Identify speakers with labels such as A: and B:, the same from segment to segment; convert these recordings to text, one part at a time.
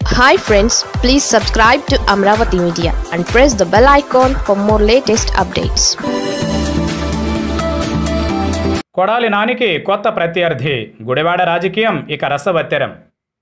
A: hi friends please subscribe to Amaravati media and press the bell icon for more latest updates
B: Kodali నానికి కొత్త ప్రత్యర్థి గుడివాడ రాజకీయం ఇక రసవత్తెరం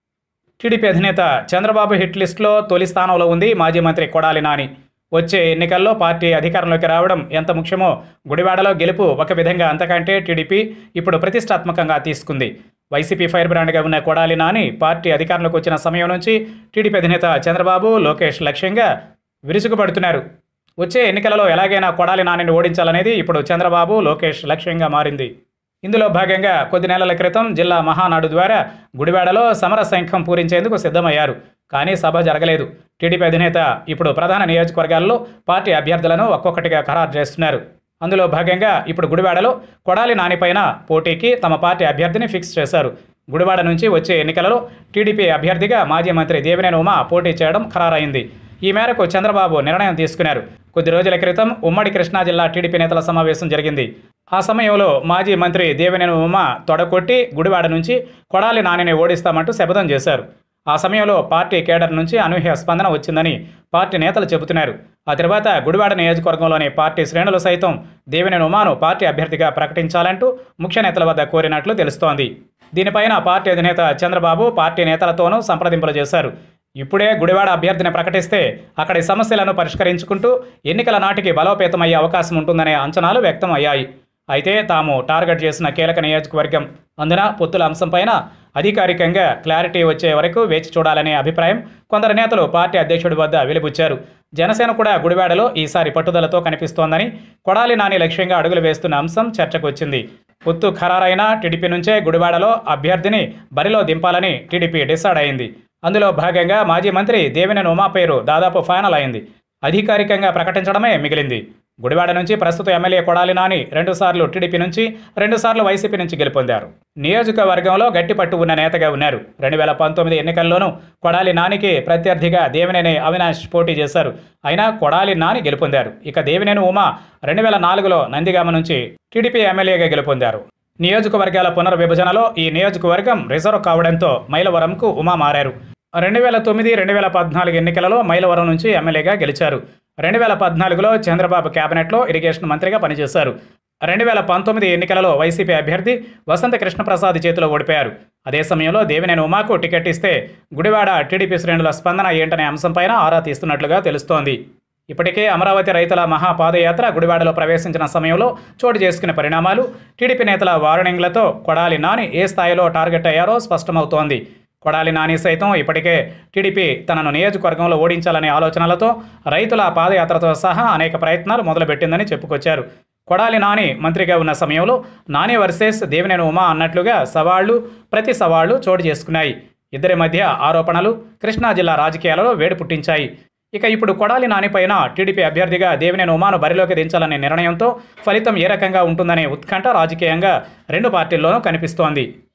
B: టీడీపీ అధినేత చంద్రబాబు హిట్ లిస్టులో తొలి స్థానంలో ఉంది మాజీ మంత్రి కొడాలి నాని వచ్చే ఎన్నికల్లో పార్టీ అధికారంలోకి రావడం ఎంత ముఖ్యమో గుడివాడలో గెలుపు ఒక విధంగా అంతకంటే టీడీపీ ఇప్పుడు ప్రతిష్టాత్మకంగా తీసుకుంది వైసీపీ ఫైర్ బ్రాండ్గా ఉన్న కొడాలి నాని పార్టీ అధికారంలోకి వచ్చిన సమయం నుంచి టీడీపీ అధినేత చంద్రబాబు లోకేష్ లక్ష్యంగా విరుచుకుపడుతున్నారు వచ్చే ఎన్నికలలో ఎలాగైనా కొడాలి నానిని ఓడించాలనేది ఇప్పుడు చంద్రబాబు లోకేష్ లక్ష్యంగా మారింది ఇందులో భాగంగా కొద్ది నెలల క్రితం జిల్లా మహానాడు ద్వారా గుడివాడలో సమర శంఖం పూరించేందుకు సిద్ధమయ్యారు కానీ సభ జరగలేదు టీడీపీ అధినేత ఇప్పుడు ప్రధాన నియోజకవర్గాల్లో పార్టీ అభ్యర్థులను ఒక్కొక్కటిగా ఖరారు చేస్తున్నారు అందులో భాగంగా ఇప్పుడు గుడివాడలో కొడాలి నానిపైన పోటీకి తమ పార్టీ అభ్యర్థిని ఫిక్స్ చేశారు గుడివాడ నుంచి వచ్చే ఎన్నికలలో టీడీపీ అభ్యర్థిగా మాజీ మంత్రి దేవినేని ఉమా పోటీ చేయడం ఖరారైంది ఈ మేరకు చంద్రబాబు నిర్ణయం తీసుకున్నారు కొద్ది రోజుల క్రితం ఉమ్మడి కృష్ణా జిల్లా టీడీపీ నేతల సమావేశం జరిగింది ఆ సమయంలో మాజీ మంత్రి దేవినేని ఉమ తొడకొట్టి గుడివాడ నుంచి కొడాలి నానిని ఓడిస్తామంటూ శపథం చేశారు ఆ సమయంలో పార్టీ కేడర్ నుంచి అనూహ్య స్పందన వచ్చిందని పార్టీ నేతలు చెబుతున్నారు ఆ తర్వాత గుడివాడ నియోజకవర్గంలోని పార్టీ శ్రేణులు సైతం దేవినేని ఉమాను పార్టీ అభ్యర్థిగా ప్రకటించాలంటూ ముఖ్య నేతల వద్ద కోరినట్లు తెలుస్తోంది దీనిపైన పార్టీ అధినేత చంద్రబాబు పార్టీ నేతలతోనూ సంప్రదింపులు చేశారు ఇప్పుడే గుడివాడ అభ్యర్థిని ప్రకటిస్తే అక్కడి సమస్యలను పరిష్కరించుకుంటూ ఎన్నికల నాటికి బలోపేతమయ్యే అవకాశం ఉంటుందనే అంచనాలు వ్యక్తం అయ్యాయి అయితే తాము టార్గెట్ చేసిన కీలక నియోజకవర్గం అందున పొత్తుల అంశంపైన అధికారికంగా క్లారిటీ వచ్చే వరకు వేచి చూడాలనే అభిప్రాయం కొందరు నేతలు పార్టీ అధ్యక్షుడి వద్ద వెలిబుచ్చారు జనసేన కూడా గుడివాడలో ఈసారి పట్టుదలతో కనిపిస్తోందని కొడాలి నాని లక్ష్యంగా అడుగులు వేస్తున్న అంశం చర్చకు వచ్చింది పొత్తు ఖరారైన టీడీపీ నుంచే గుడివాడలో అభ్యర్థిని బరిలో దింపాలని టీడీపీ డిసైడ్ అయింది అందులో భాగంగా మాజీ మంత్రి దేవినేని ఉమా పేరు దాదాపు ఫైనల్ అయింది అధికారికంగా ప్రకటించడమే మిగిలింది గుడివాడ నుంచి ప్రస్తుత ఎమ్మెల్యే కొడాలి నాని రెండుసార్లు టీడీపీ నుంచి రెండుసార్లు వైసీపీ నుంచి గెలుపొందారు నియోజకవర్గంలో గట్టి పట్టు ఉన్న నేతగా ఉన్నారు రెండు వేల పంతొమ్మిది ఎన్నికల్లోనూ కొడాలి నానికి ప్రత్యర్థిగా దేవినేని అవినాష్ పోటీ చేశారు అయినా కొడాలి నాని గెలుపొందారు ఇక దేవినేని ఉమా రెండు వేల నాలుగులో నందిగామ నుంచి టీడీపీ ఎమ్మెల్యేగా గెలుపొందారు నియోజకవర్గాల పునర్విభజనలో ఈ నియోజకవర్గం రిజర్వ్ కావడంతో మైలవరంకు ఉమా మారారు రెండు వేల తొమ్మిది రెండు వేల పద్నాలుగు ఎన్నికలలో మైలవరం నుంచి ఎమ్మెల్యేగా గెలిచారు రెండు వేల పద్నాలుగులో చంద్రబాబు కేబినెట్లో ఇరిగేషన్ మంత్రిగా పనిచేశారు రెండు వేల పంతొమ్మిది ఎన్నికలలో వైసీపీ అభ్యర్థి వసంత కృష్ణప్రసాద్ చేతిలో ఓడిపోయారు అదే సమయంలో దేవినేని ఉమాకు టికెట్ ఇస్తే గుడివాడ టీడీపీ శ్రేణుల స్పందన ఏంటనే అంశంపైన ఆరా తీస్తున్నట్లుగా తెలుస్తోంది ఇప్పటికే అమరావతి రైతుల మహాపాదయాత్ర గుడివాడలో ప్రవేశించిన సమయంలో చోటు చేసుకున్న పరిణామాలు టీడీపీ నేతల వార్నింగ్లతో కొడాలి నాని ఏ స్థాయిలో టార్గెట్ అయ్యారో స్పష్టమవుతోంది కొడాలి నాని సైతం ఇప్పటికే టీడీపీ తనను నియోజకవర్గంలో ఓడించాలనే ఆలోచనలతో రైతుల పాదయాత్రతో సహా అనేక ప్రయత్నాలు మొదలుపెట్టిందని చెప్పుకొచ్చారు కొడాలి నాని మంత్రిగా ఉన్న సమయంలో నాని వర్సెస్ దేవినేని ఉమా అన్నట్లుగా సవాళ్లు ప్రతి సవాళ్లు చోటు చేసుకున్నాయి ఇద్దరి మధ్య ఆరోపణలు కృష్ణా జిల్లా రాజకీయాలలో వేడి పుట్టించాయి ఇక ఇప్పుడు కొడాలి నానిపైన టీడీపీ అభ్యర్థిగా దేవినేని ఉమాను బరిలోకి దించాలనే నిర్ణయంతో ఫలితం ఏ రకంగా ఉంటుందనే ఉత్కంఠ రాజకీయంగా రెండు పార్టీల్లోనూ కనిపిస్తోంది